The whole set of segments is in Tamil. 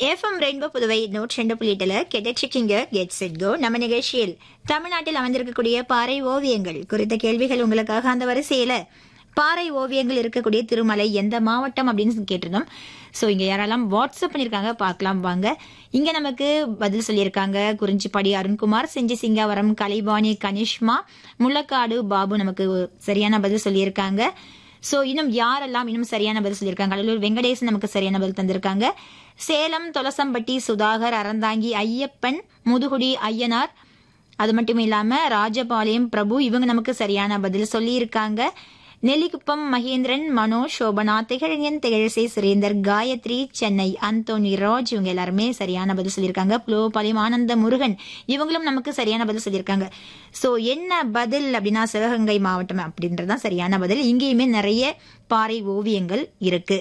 எஃப்எம் ரெயின்போ புதுவை நூற்றி ரெண்டு புள்ளி எட்டுல கெட்டிச்சிக்கிங்க கெட் செட் கோ நம்ம நிகழ்ச்சியில் தமிழ்நாட்டில் அமைந்திருக்கக்கூடிய பாறை ஓவியங்கள் குறித்த கேள்விகள் உங்களுக்காக அந்த வரிசையில பாறை ஓவியங்கள் இருக்கக்கூடிய திருமலை எந்த மாவட்டம் அப்படின்னு கேட்டிருந்தோம் ஸோ இங்க யாரெல்லாம் வாட்ஸ்அப் பண்ணிருக்காங்க பார்க்கலாம் வாங்க இங்க நமக்கு பதில் சொல்லியிருக்காங்க குறிஞ்சிப்பாடி அருண்குமார் செஞ்சி சிங்காவரம் கலைபாணி கனிஷ்மா முள்ளக்காடு பாபு நமக்கு சரியான பதில் சொல்லியிருக்காங்க சோ இன்னும் யாரெல்லாம் இன்னும் சரியான பதில் சொல்லியிருக்காங்க கடலூர் வெங்கடேசன் நமக்கு சரியான பதில் தந்திருக்காங்க சேலம் தொலசம்பட்டி சுதாகர் அறந்தாங்கி ஐயப்பன் முதுகுடி ஐயனார் அது மட்டும் இல்லாம ராஜபாளையம் பிரபு இவங்க நமக்கு சரியான பதில் சொல்லியிருக்காங்க நெல்லிக்குப்பம் மகேந்திரன் மனோஜ் சோபனா திகழன் திகழசை சுரேந்தர் காயத்ரி சென்னை அந்தோனி ராஜ் இவங்க எல்லாருமே சரியான பதில் சொல்லியிருக்காங்க புலோபாளையம் ஆனந்த முருகன் இவங்களும் நமக்கு சரியான பதில் சொல்லியிருக்காங்க சோ என்ன பதில் அப்படின்னா சிவகங்கை மாவட்டம் அப்படின்றதுதான் சரியான பதில் இங்கேயுமே நிறைய பாறை ஓவியங்கள் இருக்கு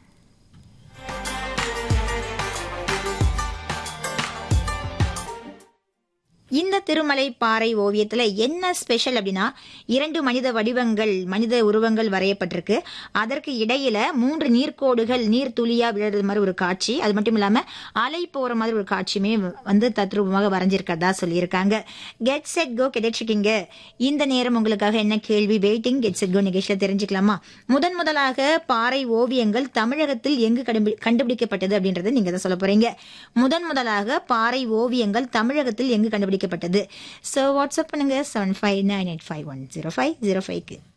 இந்த திருமலை பாறை ஓவியத்துல என்ன ஸ்பெஷல் அப்படின்னா இரண்டு மனித வடிவங்கள் மனித உருவங்கள் வரையப்பட்டிருக்கு அதற்கு இடையில மூன்று நீர்க்கோடுகள் நீர் துளியா விழுறது மாதிரி ஒரு காட்சி அது மட்டும் இல்லாம அலை போற மாதிரி ஒரு காட்சியுமே வந்து தத்ரூபமாக வரைஞ்சிருக்கிறதா சொல்லியிருக்காங்க கெட் செட் கோ கிடைச்சிக்கிங்க இந்த நேரம் உங்களுக்காக என்ன கேள்வி வெயிட்டிங் கெட் செட் கோ நிகழ்ச்சியில தெரிஞ்சுக்கலாமா முதன் முதலாக பாறை ஓவியங்கள் தமிழகத்தில் எங்கு கண்டுபி- கண்டுபிடிக்கப்பட்டது அப்படின்றத நீங்க தான் சொல்ல போறீங்க முதன் முதலாக பாறை ஓவியங்கள் தமிழகத்தில் எங்கு கண்டுபிடிக்கப்பட்டது ஸோ வாட்ஸ்அப் பண்ணுங்க seven five nine eight five one zero five zero ஃபைவ்க்கு